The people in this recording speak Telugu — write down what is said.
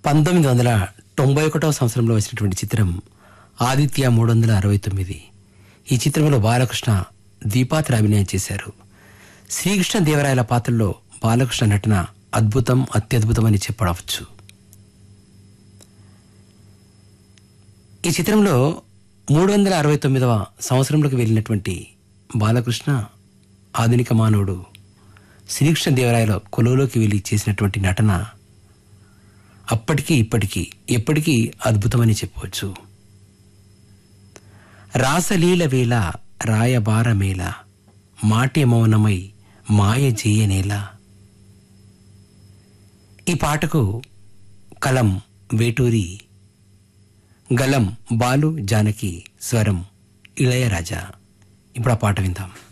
పంతొమ్మిది వందల తొంభై ఒకటవ సంవత్సరంలో వచ్చినటువంటి చిత్రం ఆదిత్య మూడు వందల అరవై తొమ్మిది ఈ చిత్రంలో బాలకృష్ణ దీపాత్ర అభినయం చేశారు శ్రీకృష్ణ దేవరాయల పాత్రలో బాలకృష్ణ నటన అద్భుతం అత్యద్భుతం అని చెప్పవచ్చు ఈ చిత్రంలో మూడు వందల అరవై తొమ్మిదవ సంవత్సరంలోకి వెళ్ళినటువంటి బాలకృష్ణ ఆధునిక మానవుడు శ్రీకృష్ణ దేవరాయల కొలువులోకి వెళ్ళి చేసినటువంటి నటన అప్పటికీ ఇప్పటికీ ఎప్పటికీ అద్భుతమని చెప్పవచ్చు రాసలీల వేళ రాయబారమేళ మాటే మౌనమై మాయ చేయనేలా ఈ పాటకు కలం వేటూరి గలం బాలు జానకి స్వరం ఇళయరాజా ఇప్పుడు ఆ పాట విందాం